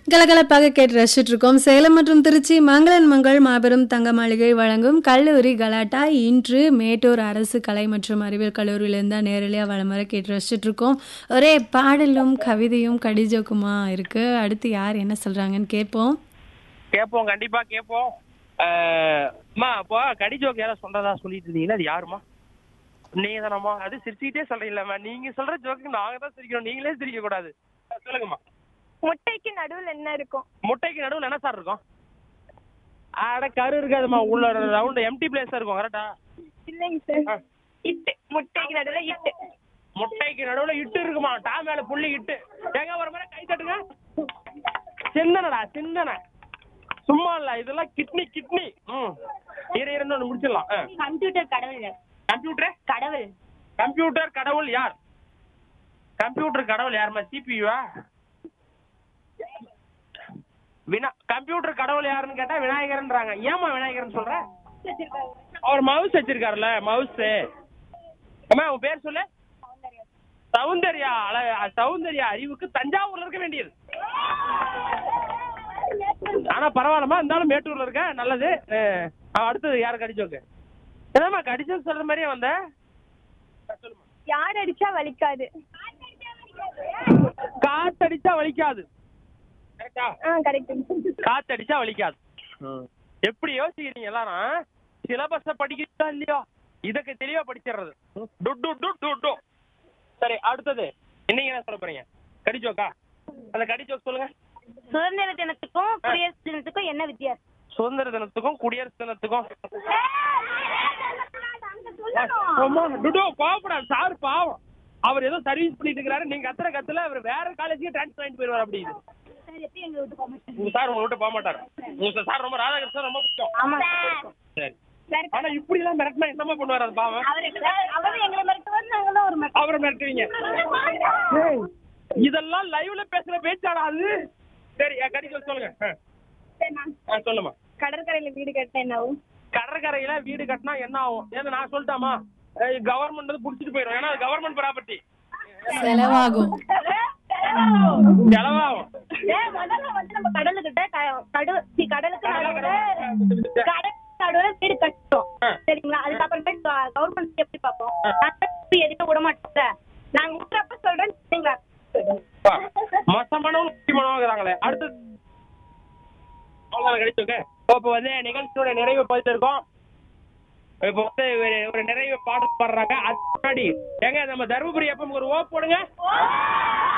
கலகலப்பாக கேட்டு ரசிச்சுட்டு இருக்கோம் சேலம் மற்றும் திருச்சி மங்களன் மங்கள் மாபெரும் தங்க மாளிகை வழங்கும் கல்லூரி கலாட்டா இன்று மேட்டூர் அரசு கலை மற்றும் அறிவியல் கல்லூரியிலேருந்து தான் நேரடியாக வளமுறை கேட்டு ரசிச்சுட்டு இருக்கோம் ஒரே பாடலும் கவிதையும் கடிஜோக்குமா இருக்கு அடுத்து யார் என்ன சொல்றாங்கன்னு கேட்போம் கேட்போம் கண்டிப்பா கேட்போம் அஹ், அம்மா அப்போ கடிஜோக்கு யாரும் சொல்றதா சொல்லிட்டு இருந்தீங்கன்னா அது யாருமா நீங்க தானம்மா அது சிரிச்சுக்கிட்டே சொல்றீங்களா நீங்க சொல்ற ஜோக்கு நாங்க தான் சிரிக்கணும் நீங்களே சிரிக்க கூடாது அஹ், சொல்லுங்கம்மா முட்டைக்கு நடுவுல என்ன இருக்கும் முட்டைக்கு நடுவுல என்ன சார் இருக்கும் அட கரு இருக்காதும்மா உள்ள ரவுண்ட் எம்டி பிளேஸ் இருக்கும் கரெக்டா இல்லைங்க சார் இட்டு முட்டைக்கு நடுவுல இட்டு முட்டைக்கு நடுவுல இட்டு இருக்குமா டா மேல புள்ளி இட்டு எங்க ஒரு மாதிரி கை தட்டுங்க சிந்தனடா சிந்தனை சும்மா இல்ல இதெல்லாம் கிட்னி கிட்னி ம் இரு இருந்து ஒன்று முடிச்சிடலாம் ஆ. கம்ப்யூட்டர் கடவுள் கம்ப்யூட்டர் கடவுள் கம்ப்யூட்டர் கடவுள் யார் கம்ப்யூட்டர் கடவுள் யாருமா சிபியூவா வினா கம்ப்யூட்டர் கடவுள் யாருன்னு கேட்டா விநாயகர்ன்றாங்க ஏமா விநாயகர்னு சொல்ற அவர் மவுஸ் வச்சிருக்காருல்ல மவுஸ் அம்மா உன் பேர் சொல்லு சௌந்தர்யா அழ- சௌந்தர்யா அறிவுக்கு தஞ்சாவூர்ல இருக்க வேண்டியது ஆனா பரவாயில்லம்மா இருந்தாலும் மேட்டூர்ல இருக்க நல்லது அஹ், அடுத்தது யாரு கடிச்சோக்கு என்னம்மா கடிச்சோக்கு சொல்ற மாதிரியே வந்த சொல்லுமா யார் அடிச்சா வலிக்காது காத்தடிச்சா வலிக்காது கரெக்டா ஆ கரெக்ட் காத்தடிச்சா வலிக்காது எப்படி யோசிக்கிறீங்க எல்லாரும் சிலபஸ படிக்கிறதா இல்லையோ இதுக்கு தெளிவா படிச்சிடுறது டு டு டு டு டு சரி அடுத்தது இன்னைக்கு என்ன சொல்ல போறீங்க கடிச்சோக்கா அந்த கடிச்சோக் சொல்லுங்க சுதந்திர தினத்துக்கும் குடியரசு தினத்துக்கும் என்ன வித்தியாசம் சுதந்திர தினத்துக்கும் குடியரசு தினத்துக்கும் அம்மா, டுடு, கோவப்படாத சார் பாவம் அவர் ஏதோ சர்வீஸ் பண்ணிட்டு இருக்காரு நீங்க கத்துற கத்துல அவர் வேற காலேஜுக்கு ட்ரான்ஸ்ஃபர் பண்ணிட்டு போயிருவார் அப்படி இது உங்க சார் உங்க விட்டு போக மாட்டாரு உங்க சார் ரொம்ப ராதாகிருஷ்ணன் ரொம்ப பிடிக்கும் ஆமா சரி ஆனா இப்படி எல்லாம் மிரட்டினா என்னமா பண்ணுவாரு அது பாவம் அவரும் எங்களை மிரட்டுவார் நாங்களும் ஒரு மிரட்டு அவரை மிரட்டுவீங்க ஏய், இதெல்லாம் லைவ்ல பேசுற பேச்சாடா அது சரி என் கடிக்க சொல்லுங்க ஆ. ஆ, சொல்லுமா கடற்கரையில வீடு கட்டினா என்ன ஆகும் கடற்கரையில வீடு கட்டினா என்ன ஆகும் ஏன்னா நான் சொல்லிட்டாமா கவர்மெண்ட் வந்து புடிச்சிட்டு போயிடும் ஏன்னா அது கவர்மெண்ட் ப்ராப்பர்ட்டி செலவாகும் செலவாகும் ஏய், முதல்ல வந்து நம்ம கடலுக்கிட்ட க- கடு சி, கடலுக்கு நடுவுல கடலுக்கு நடுவுல வீடு கட்டுறோம் ஆ. சரிங்களா அதுக்கப்புறமேட்டு கவர்மெண்ட் எப்படி பார்ப்போம் நாங்க எதுவும் விட மாட்டோம் நாங்க விட்டுறப்ப சொல்றேன் சரிங்களா பா, மோசமானவங்க முக்கியமானவங்கிறாங்களே அடுத்து அவ்வளவுதான் கழிச்சுங்க இப்போ வந்து நிகழ்ச்சியோட நிறைவு போயிட்டு இருக்கோம் இப்போ வந்து ஒரு ஒரு நிறைவு பாடல் பாடுறாங்க அது முன்னாடி ஏங்க நம்ம தருமபுரி எப்போ ஒரு ஓ போடுங்க